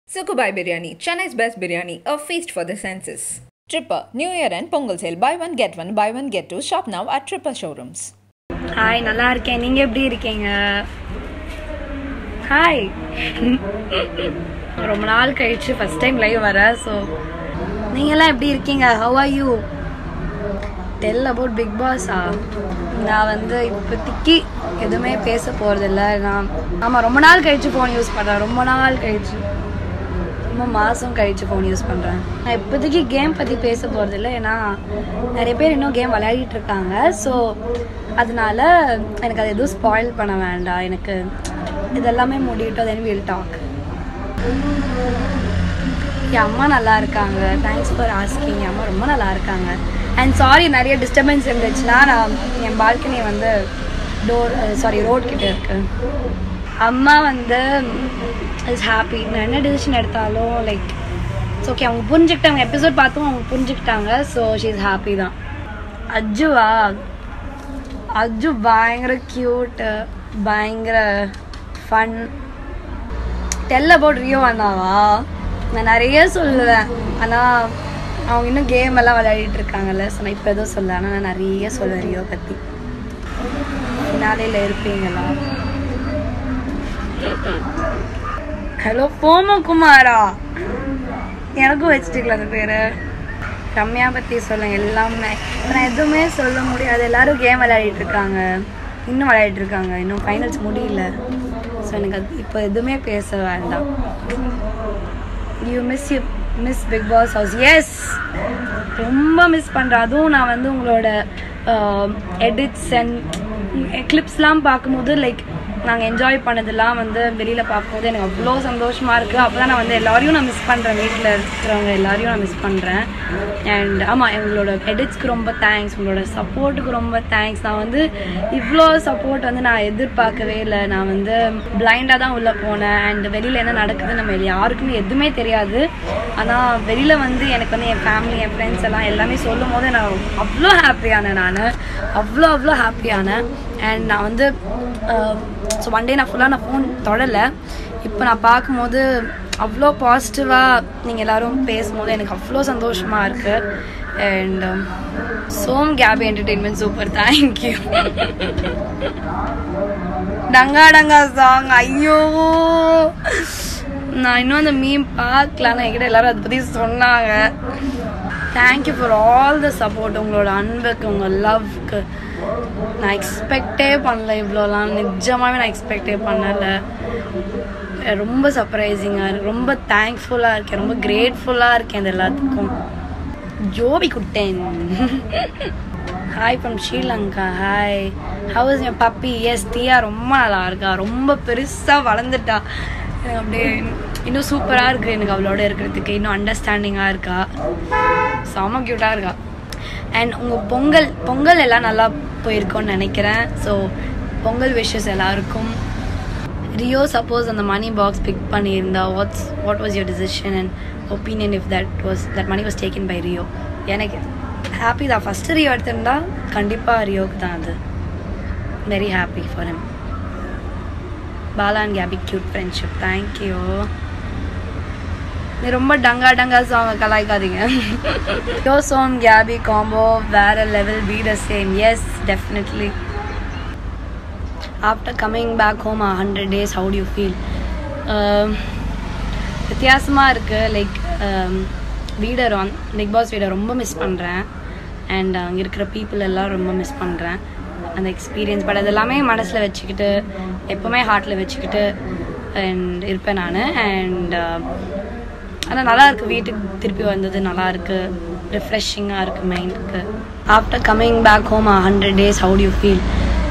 Sukubai Biryani, Chennai's best biryani, a feast for the senses. Tripper, New Year and Pongal sale, buy one get one, buy one get two, shop now at Tripper showrooms. Hi நல்லா இருக்கேன் நீங்க எப்படி இருக்கீங்க hi ரொம்ப நாள் கழிச்சு first time live வர so நீங்களாம் எப்படி இருக்கீங்க how are you tell about Bigg பாஸா நான் வந்து இப்போதைக்கு எதுவுமே பேச போகிறதில்ல நான் ஆமாம் ரொம்ப நாள் கழிச்சு ஃபோன் யூஸ் பண்ணுறேன் ரொம்ப நாள் கழிச்சு ரொம்ப மாதம் கழிச்சு ஃபோன் யூஸ் பண்ணுறேன் நான் இப்போதைக்கு கேம் பற்றி பேச போகிறதில்ல ஏன்னா நிறைய பேர் இன்னும் கேம் விளையாடிட்டு இருக்காங்க ஸோ அதனால எனக்கு அது எதுவும் ஸ்பாயில் பண்ண வேண்டாம் எனக்கு இதெல்லாமே முடிவிட்டோம் தென் வில் டாக் என் அம்மா நல்லா இருக்காங்க தேங்க்ஸ் ஃபார் ஆஸ்கிங் என் அம்மா ரொம்ப நல்லா இருக்காங்க அண்ட் சாரி நிறைய டிஸ்டர்பன்ஸ் இருந்துச்சுன்னா நான் என் பால்கனி வந்து டோர் சாரி ரோட் கிட்ட இருக்கு அம்மா வந்து இஸ் ஹாப்பி நான் என்ன டிசிஷன் எடுத்தாலும் லைக் இட்ஸ் ஓகே அவங்க புரிஞ்சுக்கிட்டாங்க எபிசோட் பார்த்தும் அவங்க புரிஞ்சுக்கிட்டாங்க ஸோ ஷீ இஸ் ஹாப்பி தான் அஜுவா அஜு பயங்கர க்யூட்டு பயங்கர ஃபன் டெல் அபவுட் ரியோ அண்ணாவா நான் நிறைய சொல்லுவேன் ஆனால் அவங்க இன்னும் கேம் எல்லாம் விளையாடிட்டு இருக்காங்கல்ல ஸோ நான் இப்போ எதுவும் சொல்ல ஆனால் நான் நிறைய சொல்லுவேன் ரியோ பற்றி நாளையில் இருப்பீங்களா ஹலோ குமாரா எனக்கும் வச்சுட்டுங்களா அந்த பேர் ரம்யா பற்றி சொல்லுங்க எல்லாமே நான் எதுவுமே சொல்ல முடியாது எல்லாரும் கேம் விளையாடிட்டு இருக்காங்க இன்னும் விளையாடிட்டு இருக்காங்க இன்னும் ஃபைனல்ஸ் முடியல ஸோ எனக்கு அது இப்போ எதுவுமே பேச வேண்டாம் you miss you miss Bigg Boss house yes ரொம்ப மிஸ் பண்ணுறேன் அதுவும் நான் வந்து உங்களோட எடிட்ஸ் அண்ட் கிளிப்ஸ்லாம் பார்க்கும்போது லைக் நாங்கள் என்ஜாய் பண்ணதெல்லாம் வந்து வெளியில் பார்க்கும்போது எனக்கு அவ்வளோ சந்தோஷமாக இருக்குது அப்போ தான் நான் வந்து எல்லாரையும் நான் மிஸ் பண்ணுறேன் வீட்டில் இருக்கிறவங்க எல்லாரையும் நான் மிஸ் பண்ணுறேன் அண்ட் ஆமாம் எங்களோட எடிட்ஸ்க்கு ரொம்ப தேங்க்ஸ் உங்களோட சப்போர்ட்டுக்கு ரொம்ப தேங்க்ஸ் நான் வந்து இவ்வளோ சப்போர்ட் வந்து நான் எதிர்பார்க்கவே இல்லை நான் வந்து பிளைண்டாக தான் உள்ளே போனேன் அண்ட் வெளியில் என்ன நடக்குது நம்ம யாருக்குமே எதுவுமே தெரியாது ஆனால் வெளியில் வந்து எனக்கு வந்து என் ஃபேமிலி என் ஃப்ரெண்ட்ஸ் எல்லாம் எல்லாமே சொல்லும் போது நான் அவ்வளோ ஹாப்பியானேன் நான் அவ்வளோ அவ்வளோ ஹாப்பியானேன் அண்ட் நான் வந்து ஸோ ஒன் டே நான் ஃபுல்லாக நான் ஃபோன் தொடலை இப்போ நான் பார்க்கும்போது அவ்வளோ பாசிட்டிவாக நீங்கள் எல்லோரும் பேசும்போது எனக்கு அவ்வளோ சந்தோஷமாக இருக்குது and Som Gabi entertainment super thank you டங்கா டங்கா சாங் ஐயோ நான் இன்னும் அந்த மீம் பார்க்கலான்னு என்கிட்ட எல்லாரும் அதை பற்றி சொன்னாங்க thank you for all the support உங்களோட அன்புக்கு உங்கள் லவ்க்கு நான் எக்ஸ்பெக்டே பண்ணல இவ்வளோலாம் நிஜமாகவே நான் எக்ஸ்பெக்டே பண்ணலை ரொம்ப சர்ப்ரைசிங்காக இருக்கு ரொம்ப தேங்க்ஃபுல்லாக இருக்கேன் ரொம்ப கிரேட்ஃபுல்லாக இருக்கேன் இது எல்லாத்துக்கும் ஜோபி குட்டேன் hi from Sri Lanka hi how is என் பப்பி எஸ் தியா ரொம்ப நல்லா இருக்கா ரொம்ப பெருசாக வளர்ந்துட்டா எனக்கு அப்படியே இன்னும் சூப்பராக இருக்குது எனக்கு அவளோட இருக்கிறதுக்கு இன்னும் அண்டர்ஸ்டாண்டிங்காக இருக்கா செம க்யூட்டாக இருக்கா அண்ட் உங்கள் பொங்கல் பொங்கல் எல்லாம் நல்லா போயிருக்கோன்னு நினைக்கிறேன் ஸோ பொங்கல் விஷஸ் எல்லாருக்கும் ரியோ சப்போஸ் அந்த மணி பாக்ஸ் பிக் பண்ணியிருந்தா what's what was your decision and opinion if that was that money was taken by Rio எனக்கு ஹாப்பி தான் ஃபஸ்ட்டு ரியோ எடுத்திருந்தா கண்டிப்பாக ரியோவுக்கு தான் அது very happy for him Bala and Gabi cute friendship thank you நீ ரொம்ப டங்கா டங்கா சாங் கலாய்க்காதீங்க யோ சோம் கேபி காம்போ வேற level be the same yes definitely after coming back home hundred days how you feel வித்தியாசமாக இருக்குது லைக் வீடை பிக் பாஸ் வீடை ரொம்ப மிஸ் பண்ணுறேன் அண்ட் அங்கே இருக்கிற பீப்புள் எல்லாம் ரொம்ப மிஸ் பண்ணுறேன் அந்த எக்ஸ்பீரியன்ஸ் பட் அதெல்லாமே மனசில் வச்சுக்கிட்டு எப்போவுமே ஹார்ட்டில் வச்சுக்கிட்டு அண்ட் இருப்பேன் நான் அண்ட் ஆனால் நல்லா இருக்குது வீட்டுக்கு திருப்பி வந்தது நல்லா இருக்கு ரிஃப்ரெஷிங்காக இருக்குது மைண்டுக்கு after coming back home hundred days how you feel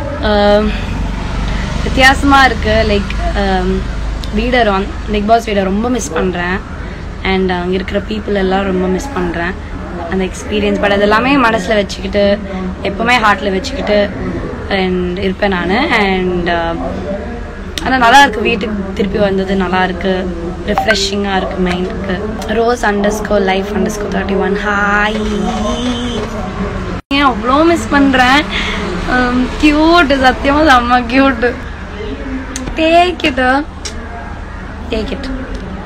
வித்தியாசமாக இருக்குது லைக் வீடை பிக் பாஸ் வீடை ரொம்ப மிஸ் பண்ணுறேன் அண்ட் அங்கே இருக்கிற பீப்புள் எல்லாம் ரொம்ப மிஸ் பண்ணுறேன் அந்த எக்ஸ்பீரியன்ஸ் பட் அதெல்லாமே மனசில் வச்சுக்கிட்டு எப்போவுமே ஹார்ட்டில் வச்சுக்கிட்டு அண்ட் இருப்பேன் நான் அண்ட் ஆனால் நல்லா இருக்குது வீட்டுக்கு திருப்பி வந்தது நல்லா இருக்கு ரிஃப்ரெஷிங்காக இருக்குது மைண்டுக்கு rose underscore life underscore thirty one hi ஏன் அவ்வளோ மிஸ் பண்ணுறேன் க்யூட்டு சத்தியமாக செம்ம cute take it take it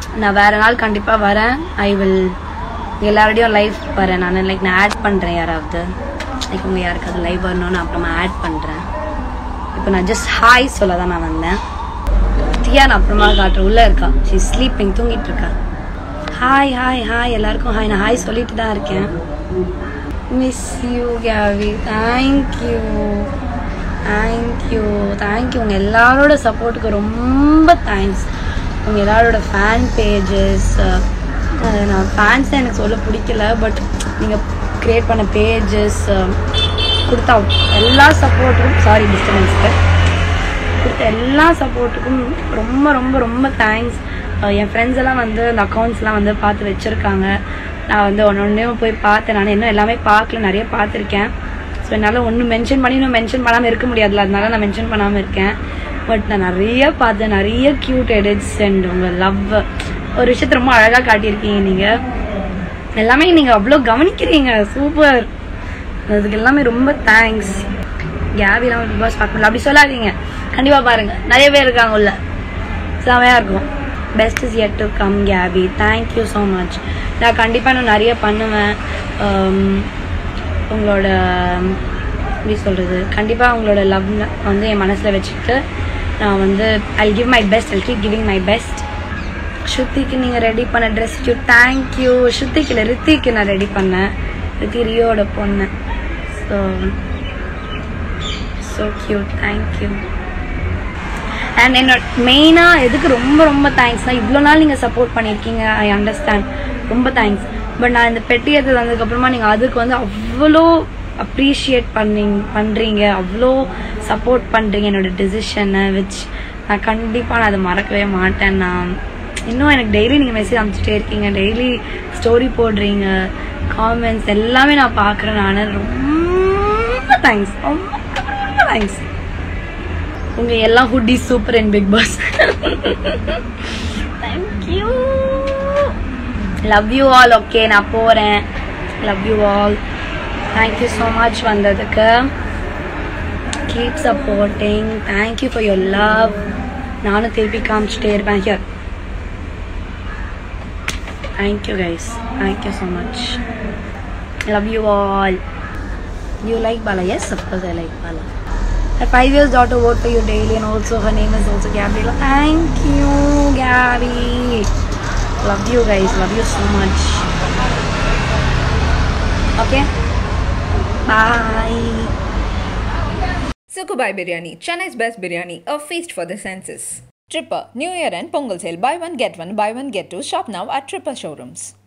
நான் வேற நாள் கண்டிப்பாக வரேன் ஐ வில் எல்லாரோடையும் லைவ் வரேன் நான் லைக் நான் ஆட் பண்ணுறேன் யாராவது லைக் உங்கள் யாருக்காவது லைவ் வரணும்னு அப்புறமா ஆட் பண்ணுறேன் இப்போ நான் ஜஸ்ட் ஹாய் சொல்ல தான் நான் வந்தேன் தியா நான் அப்புறமா காட்டுறேன் உள்ளே இருக்கா ஷீ ஸ்லீப்பிங் தூங்கிட்டு இருக்கா ஹாய் ஹாய் ஹாய் எல்லாருக்கும் ஹாய் நான் ஹாய் சொல்லிட்டு தான் இருக்கேன் miss you KV thank you thank you thank you உங்கள் எல்லாரோட சப்போர்ட்டுக்கு ரொம்ப தேங்க்ஸ் உங்கள் எல்லாரோட ஃபேன் பேஜஸ் நான் ஃபேன்ஸ் எனக்கு சொல்ல பிடிக்கல பட் நீங்கள் க்ரியேட் பண்ண பேஜஸ் கொடுத்த எல்லா சப்போர்ட்டுக்கும் சாரி டிஸ்டர்பன்ஸ்க்கு கொடுத்த எல்லா சப்போர்ட்டுக்கும் ரொம்ப ரொம்ப ரொம்ப தேங்க்ஸ் என் ஃப்ரெண்ட்ஸ் எல்லாம் வந்து அந்த அக்கௌண்ட்ஸ்லாம் வந்து பார்த்து வச்சுருக்காங்க நான் வந்து ஒன்று ஒன்றையும் போய் பார்த்தேன் நான் இன்னும் எல்லாமே பார்க்கல நிறைய பார்த்துருக்கேன் ஸோ என்னால் ஒன்றும் மென்ஷன் பண்ணி இன்னும் மென்ஷன் பண்ணாமல் இருக்க முடியாதுல அதனால நான் மென்ஷன் பண்ணாமல் இருக்கேன் பட் நான் நிறைய பார்த்தேன் நிறைய க்யூட் எடிட்ஸ் அண்ட் உங்கள் லவ் ஒரு விஷயத்தை ரொம்ப அழகாக காட்டியிருக்கீங்க நீங்கள் எல்லாமே நீங்கள் அவ்வளோ கவனிக்கிறீங்க சூப்பர் அதுக்கு எல்லாமே ரொம்ப தேங்க்ஸ் கேபிலாம் பிக் பாஸ் பார்க்கல அப்படி சொல்லாதீங்க கண்டிப்பாக பாருங்க நிறைய பேர் இருக்காங்க உள்ள செமையாக இருக்கும் best is yet to come KP thank you so much நான் கண்டிப்பாக இன்னும் நிறைய பண்ணுவேன் Um, உங்களோட எப்படி சொல்கிறது கண்டிப்பாக உங்களோட லவ் வந்து என் மனசில் வச்சுக்கிட்டு நான் வந்து I give my best I keep giving my best ஸ்ருதிக்கு நீங்கள் ரெடி பண்ண ட்ரெஸ் யூ தேங்க்யூ ஸ்ருதிக்கு இல்லை ரித்திக்கு நான் ரெடி பண்ணேன் ரித்தி ரியோட பொண்ணு so so cute thank you and என்னோட மெயினாக எதுக்கு ரொம்ப ரொம்ப தேங்க்ஸ்னா இவ்வளோ நாள் நீங்கள் சப்போர்ட் பண்ணியிருக்கீங்க ஐ அண்டர்ஸ்டாண்ட் ரொம்ப தேங்க்ஸ் பட் நான் இந்த பெட்டி எடுத்து வந்ததுக்கப்புறமா நீங்கள் அதுக்கு வந்து அவ்வளோ அப்ரிஷியேட் பண்ணீங்க பண்ணுறீங்க அவ்வளோ சப்போர்ட் பண்ணுறீங்க என்னோட டெசிஷனை விச் நான் கண்டிப்பாக நான் அதை மறக்கவே மாட்டேன் நான் இன்னும் எனக்கு டெய்லி நீங்கள் மெசேஜ் அனுப்பிச்சிட்டே இருக்கீங்க டெய்லி ஸ்டோரி போடுறீங்க காமெண்ட்ஸ் எல்லாமே நான் பார்க்குறேன் நான் ரொம்ப தேங்க்ஸ் ரொம்ப தேங்க்ஸ் உங்க எல்லாம் hoodie super and big boss thank you love you all okay நான் போறேன் love you all thank you so much வந்ததுக்கு keep supporting thank you for your love நானும் திருப்பி காமிச்சிட்டே இருப்பேன் here thank you guys thank you so much love you all you like Bala? Yes, of course I like Bala. Her five years daughter vote for you daily, and also her name is also Gabriela. Thank you, Gabby. Love you guys. Love you so much. Okay. Bye. Sukubai Biryani, Chennai's best biryani, a feast for the senses. Tripper, New Year and Pongal sale. Buy one, get one, buy one, get two. Shop now at Tripper showrooms.